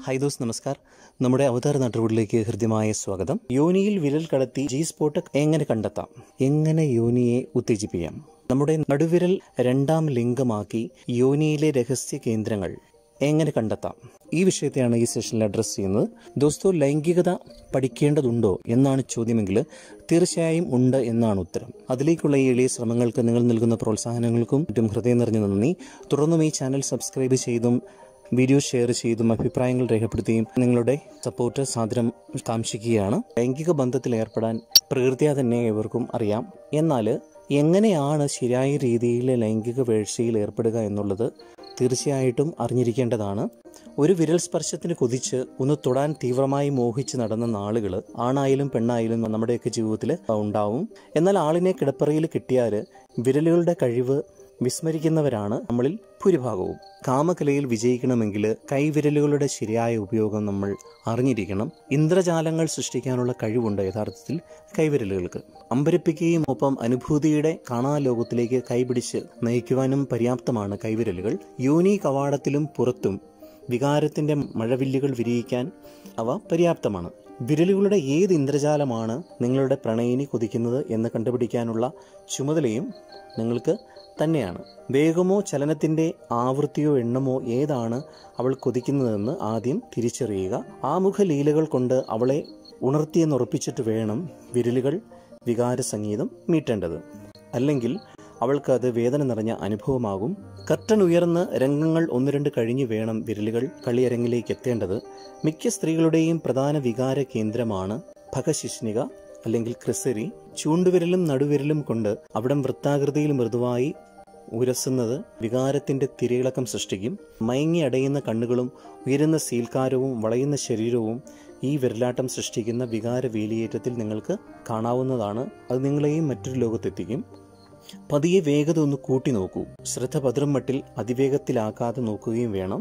hi those നമസ്കാർ നമ്മുടെ അവതാര നാട്ടുകൂടിലേക്ക് ഹൃദ്യമായ സ്വാഗതം യോനിയിൽ വിരൽ കടത്തി ജി സ്പോട്ട് എങ്ങനെ കണ്ടെത്താം എങ്ങനെ യോനിയെ ഉത്തേജിപ്പിക്കാം നമ്മുടെ നടുവിരൽ രണ്ടാം ലിംഗമാക്കി യോനിയിലെ രഹസ്യ കേന്ദ്രങ്ങൾ എങ്ങനെ കണ്ടെത്താം ഈ വിഷയത്തെയാണ് ഈ സെഷനിൽ അഡ്രസ്സ് ചെയ്യുന്നത് ദോസ്തോ ലൈംഗികത പഠിക്കേണ്ടതുണ്ടോ എന്നാണ് ചോദ്യമെങ്കിൽ തീർച്ചയായും ഉണ്ട് എന്നാണ് ഉത്തരം അതിലേക്കുള്ള ഈ എളിയ ശ്രമങ്ങൾക്ക് നിങ്ങൾ നൽകുന്ന പ്രോത്സാഹനങ്ങൾക്കും മറ്റും ഹൃദയം നിറഞ്ഞ നന്ദി തുടർന്നും ഈ ചാനൽ സബ്സ്ക്രൈബ് ചെയ്തും വീഡിയോ ഷെയർ ചെയ്തും അഭിപ്രായങ്ങൾ രേഖപ്പെടുത്തുകയും നിങ്ങളുടെ സപ്പോർട്ട് സാദരം കാംക്ഷിക്കുകയാണ് ലൈംഗിക ബന്ധത്തിൽ ഏർപ്പെടാൻ പ്രകൃതിയാ തന്നെ ഏവർക്കും അറിയാം എന്നാൽ എങ്ങനെയാണ് ശരിയായ രീതിയിൽ ലൈംഗിക വീഴ്ചയിൽ ഏർപ്പെടുക എന്നുള്ളത് തീർച്ചയായിട്ടും അറിഞ്ഞിരിക്കേണ്ടതാണ് ഒരു വിരൽ സ്പർശത്തിന് കൊതിച്ച് ഒന്ന് തൊടാൻ തീവ്രമായി മോഹിച്ച് നടന്ന നാളുകൾ ആണായാലും പെണ്ണായാലും നമ്മുടെയൊക്കെ ജീവിതത്തിൽ ഉണ്ടാവും എന്നാൽ ആളിനെ കിടപ്പറയിൽ കിട്ടിയാൽ വിരലുകളുടെ കഴിവ് വിസ്മരിക്കുന്നവരാണ് നമ്മളിൽ ഭൂരിഭാഗവും കാമകലയിൽ വിജയിക്കണമെങ്കിൽ കൈവിരലുകളുടെ ശരിയായ ഉപയോഗം നമ്മൾ അറിഞ്ഞിരിക്കണം ഇന്ദ്രജാലങ്ങൾ സൃഷ്ടിക്കാനുള്ള കഴിവുണ്ട് യഥാർത്ഥത്തിൽ കൈവിരലുകൾക്ക് അമ്പരപ്പിക്കുകയും ഒപ്പം അനുഭൂതിയുടെ കാണാലോകത്തിലേക്ക് കൈപിടിച്ച് നയിക്കുവാനും പര്യാപ്തമാണ് കൈവിരലുകൾ യോനി കവാടത്തിലും പുറത്തും വികാരത്തിന്റെ മഴവില്ലുകൾ വിരിയിക്കാൻ അവ പര്യാപ്തമാണ് വിരലുകളുടെ ഏത് ഇന്ദ്രജാലമാണ് നിങ്ങളുടെ പ്രണയിനി കൊതിക്കുന്നത് എന്ന് കണ്ടുപിടിക്കാനുള്ള ചുമതലയും നിങ്ങൾക്ക് തന്നെയാണ് വേഗമോ ചലനത്തിന്റെ ആവൃത്തിയോ എണ്ണമോ ഏതാണ് അവൾ കൊതിക്കുന്നതെന്ന് ആദ്യം തിരിച്ചറിയുക ആമുഖ ലീലകൾ കൊണ്ട് അവളെ ഉണർത്തിയെന്നുറപ്പിച്ചിട്ട് വേണം വിരലുകൾ വികാര സംഗീതം മീട്ടേണ്ടത് അല്ലെങ്കിൽ അവൾക്ക് അത് വേദന നിറഞ്ഞ അനുഭവമാകും കർട്ടൻ ഉയർന്ന് രംഗങ്ങൾ ഒന്ന് രണ്ട് കഴിഞ്ഞ് വേണം വിരലുകൾ കളിയരങ്ങിലേക്ക് എത്തേണ്ടത് മിക്ക സ്ത്രീകളുടെയും പ്രധാന വികാര കേന്ദ്രമാണ് ഭഗശിഷ്ണിക അല്ലെങ്കിൽ ക്രിസരി ചൂണ്ടുവിരലും നടുവിരലും കൊണ്ട് അവിടം വൃത്താകൃതിയിൽ മൃദുവായി ഉരസുന്നത് വികാരത്തിന്റെ തിരയിളക്കം സൃഷ്ടിക്കും മയങ്ങി അടയുന്ന കണ്ണുകളും ഉയരുന്ന സീൽക്കാരവും വളയുന്ന ശരീരവും ഈ വിരലാട്ടം സൃഷ്ടിക്കുന്ന വികാര വേലിയേറ്റത്തിൽ നിങ്ങൾക്ക് കാണാവുന്നതാണ് അത് നിങ്ങളെയും മറ്റൊരു ലോകത്തെത്തിക്കും പതിയെ വേഗത ഒന്ന് കൂട്ടി നോക്കൂ ശ്രദ്ധ പതിറും മട്ടിൽ അതിവേഗത്തിലാക്കാതെ നോക്കുകയും വേണം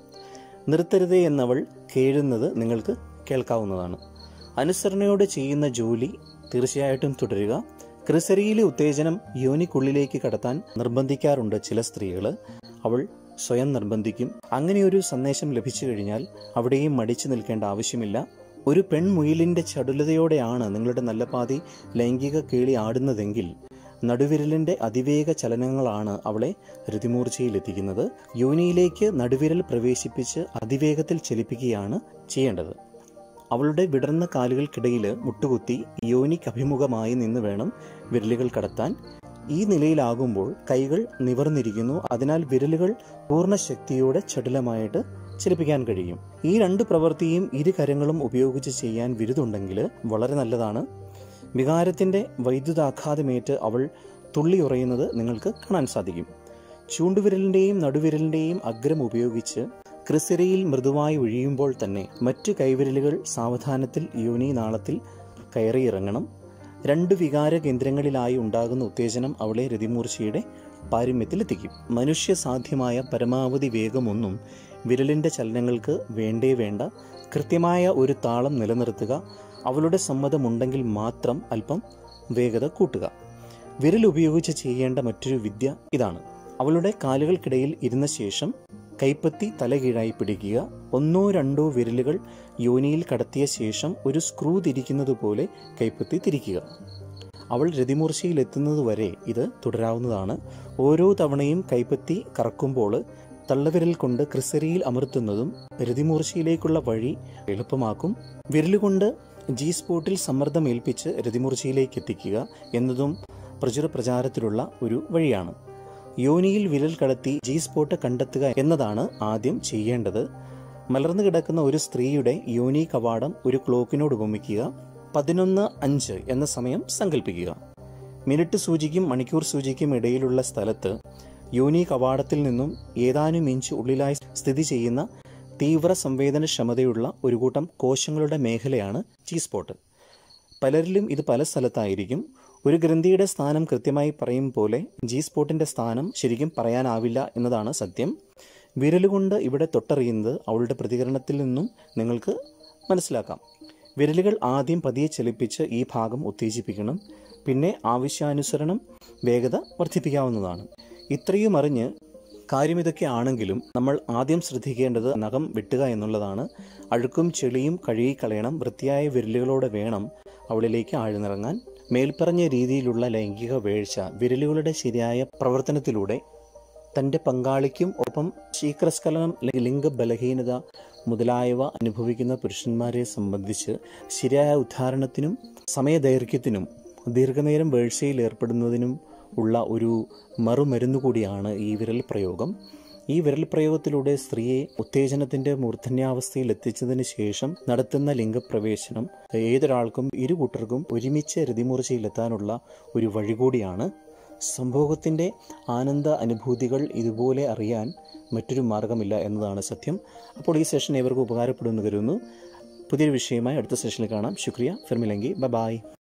നിർത്തരുതേ എന്നവൾ കേഴുന്നത് നിങ്ങൾക്ക് കേൾക്കാവുന്നതാണ് അനുസരണയോടെ ചെയ്യുന്ന ജോലി തീർച്ചയായിട്ടും തുടരുക ക്രിസരിയിലെ ഉത്തേജനം യോനിക്കുള്ളിലേക്ക് കടത്താൻ നിർബന്ധിക്കാറുണ്ട് ചില സ്ത്രീകൾ അവൾ സ്വയം നിർബന്ധിക്കും അങ്ങനെ ഒരു സന്ദേശം ലഭിച്ചു കഴിഞ്ഞാൽ അവിടെയും മടിച്ചു നിൽക്കേണ്ട ആവശ്യമില്ല ഒരു പെൺമുയിലിന്റെ ചടുലതയോടെയാണ് നിങ്ങളുടെ നല്ല പാതി ലൈംഗിക കേളി ആടുന്നതെങ്കിൽ നടുവിരലിന്റെ അതിവേഗ ചലനങ്ങളാണ് അവളെ രതിമൂർച്ചയിലെത്തിക്കുന്നത് യോനിയിലേക്ക് നടുവിരൽ പ്രവേശിപ്പിച്ച് അതിവേഗത്തിൽ ചലിപ്പിക്കുകയാണ് ചെയ്യേണ്ടത് അവളുടെ വിടർന്ന കാലുകൾക്കിടയിൽ മുട്ടുകുത്തി യോനിക്ക് അഭിമുഖമായി നിന്ന് വേണം വിരലുകൾ കടത്താൻ ഈ നിലയിലാകുമ്പോൾ കൈകൾ നിവർന്നിരിക്കുന്നു അതിനാൽ വിരലുകൾ പൂർണ്ണ ശക്തിയോടെ ചടുലമായിട്ട് ചലിപ്പിക്കാൻ കഴിയും ഈ രണ്ട് പ്രവൃത്തിയും ഇരു കരങ്ങളും ഉപയോഗിച്ച് ചെയ്യാൻ വിരുതുണ്ടെങ്കിൽ വളരെ നല്ലതാണ് വികാരത്തിന്റെ വൈദ്യുതാഘാതമേറ്റ് അവൾ തുള്ളിയുറയുന്നത് നിങ്ങൾക്ക് കാണാൻ സാധിക്കും ചൂണ്ടുവിരലിന്റെയും നടുവിരലിന്റെയും അഗ്രം ഉപയോഗിച്ച് ക്രിസിരയിൽ മൃദുവായി ഒഴിയുമ്പോൾ തന്നെ മറ്റു കൈവിരലുകൾ സാവധാനത്തിൽ യോനി നാളത്തിൽ കയറിയിറങ്ങണം രണ്ട് വികാര കേന്ദ്രങ്ങളിലായി ഉണ്ടാകുന്ന ഉത്തേജനം അവളെ രതിമൂർച്ചയുടെ പാരമ്യത്തിലെത്തിക്കും മനുഷ്യ സാധ്യമായ പരമാവധി വേഗമൊന്നും വിരലിന്റെ ചലനങ്ങൾക്ക് വേണ്ടേ വേണ്ട കൃത്യമായ ഒരു താളം നിലനിർത്തുക അവളുടെ സമ്മതമുണ്ടെങ്കിൽ മാത്രം അല്പം വേഗത കൂട്ടുക വിരൽ ഉപയോഗിച്ച് ചെയ്യേണ്ട മറ്റൊരു വിദ്യ ഇതാണ് അവളുടെ കാലുകൾക്കിടയിൽ ഇരുന്ന ശേഷം കൈപ്പത്തി തലകീഴായി പിടിക്കുക ഒന്നോ രണ്ടോ വിരലുകൾ യോനിയിൽ കടത്തിയ ശേഷം ഒരു സ്ക്രൂ തിരിക്കുന്നത് പോലെ കൈപ്പത്തി തിരിക്കുക അവൾ രതിമൂർച്ചയിലെത്തുന്നതുവരെ ഇത് തുടരാവുന്നതാണ് ഓരോ തവണയും കൈപ്പത്തി കറക്കുമ്പോൾ തള്ളവിരൽ കൊണ്ട് ക്രിസരിയിൽ അമർത്തുന്നതും രതിമൂർച്ചയിലേക്കുള്ള വഴി എളുപ്പമാക്കും വിരലുകൊണ്ട് ജി സ്പോട്ടിൽ സമ്മർദ്ദം ഏൽപ്പിച്ച് രതിമൂർച്ചയിലേക്ക് എത്തിക്കുക എന്നതും പ്രചുര പ്രചാരത്തിലുള്ള ഒരു വഴിയാണ് യോനിയിൽ വിരൽ കടത്തി ജി സ്പോട്ട് കണ്ടെത്തുക എന്നതാണ് ആദ്യം ചെയ്യേണ്ടത് മലർന്നു കിടക്കുന്ന ഒരു സ്ത്രീയുടെ യോനി കവാടം ഒരു ക്ലോക്കിനോട് ഉപമിക്കുക പതിനൊന്ന് അഞ്ച് എന്ന സമയം സങ്കല്പിക്കുക മിനിറ്റ് സൂചിക്കും മണിക്കൂർ സൂചിക്കും ഇടയിലുള്ള സ്ഥലത്ത് യോനി കവാടത്തിൽ നിന്നും ഏതാനും ഇഞ്ച് ഉള്ളിലായി സ്ഥിതി ചെയ്യുന്ന തീവ്ര സംവേദനക്ഷമതയുള്ള ഒരു കൂട്ടം കോശങ്ങളുടെ മേഖലയാണ് ജി സ്പോട്ട് പലരിലും ഇത് പല സ്ഥലത്തായിരിക്കും ഒരു ഗ്രന്ഥിയുടെ സ്ഥാനം കൃത്യമായി പറയും പോലെ ജി സ്പോട്ടിന്റെ സ്ഥാനം ശരിക്കും പറയാനാവില്ല എന്നതാണ് സത്യം വിരലുകൊണ്ട് ഇവിടെ തൊട്ടറിയുന്നത് അവളുടെ പ്രതികരണത്തിൽ നിന്നും നിങ്ങൾക്ക് മനസ്സിലാക്കാം വിരലുകൾ ആദ്യം പതിയെ ചലിപ്പിച്ച് ഈ ഭാഗം ഉത്തേജിപ്പിക്കണം പിന്നെ ആവശ്യാനുസരണം വേഗത വർദ്ധിപ്പിക്കാവുന്നതാണ് ഇത്രയും അറിഞ്ഞ് കാര്യം ഇതൊക്കെ ആണെങ്കിലും നമ്മൾ ആദ്യം ശ്രദ്ധിക്കേണ്ടത് നഖം വെട്ടുക എന്നുള്ളതാണ് അഴുക്കും ചെളിയും കഴുകിക്കളയണം വൃത്തിയായ വിരലുകളോടെ വേണം അവളിലേക്ക് ആഴ്ന്നിറങ്ങാൻ മേൽപ്പറഞ്ഞ രീതിയിലുള്ള ലൈംഗിക വീഴ്ച വിരലുകളുടെ ശരിയായ പ്രവർത്തനത്തിലൂടെ തൻ്റെ പങ്കാളിക്കും ഒപ്പം ശീഘ്രസ്ഖലനം അല്ലെങ്കിൽ ലിംഗബലഹീനത മുതലായവ അനുഭവിക്കുന്ന പുരുഷന്മാരെ സംബന്ധിച്ച് ശരിയായ ഉദ്ധാരണത്തിനും സമയദൈർഘ്യത്തിനും ദീർഘനേരം വീഴ്ചയിൽ ഏർപ്പെടുന്നതിനും ഉള്ള ഒരു മറുമരുന്ന് കൂടിയാണ് ഈ വിരൽ പ്രയോഗം ഈ വിരൽ പ്രയോഗത്തിലൂടെ സ്ത്രീയെ ഉത്തേജനത്തിന്റെ മൂർധന്യാവസ്ഥയിൽ എത്തിച്ചതിന് ശേഷം നടത്തുന്ന ലിംഗപ്രവേശനം ഏതൊരാൾക്കും ഇരു കൂട്ടർക്കും ഒരുമിച്ച് രതിമൂർച്ചയിലെത്താനുള്ള ഒരു വഴി കൂടിയാണ് സംഭോഗത്തിൻ്റെ ആനന്ദ അനുഭൂതികൾ ഇതുപോലെ അറിയാൻ മറ്റൊരു മാർഗമില്ല എന്നതാണ് സത്യം അപ്പോൾ ഈ സെഷൻ ഏവർക്കും ഉപകാരപ്പെടുമെന്ന് കരുതുന്നു പുതിയൊരു വിഷയമായി അടുത്ത സെഷനിൽ കാണാം ശുക്രിയ ഫിർമിലെങ്കി ബ ബായ്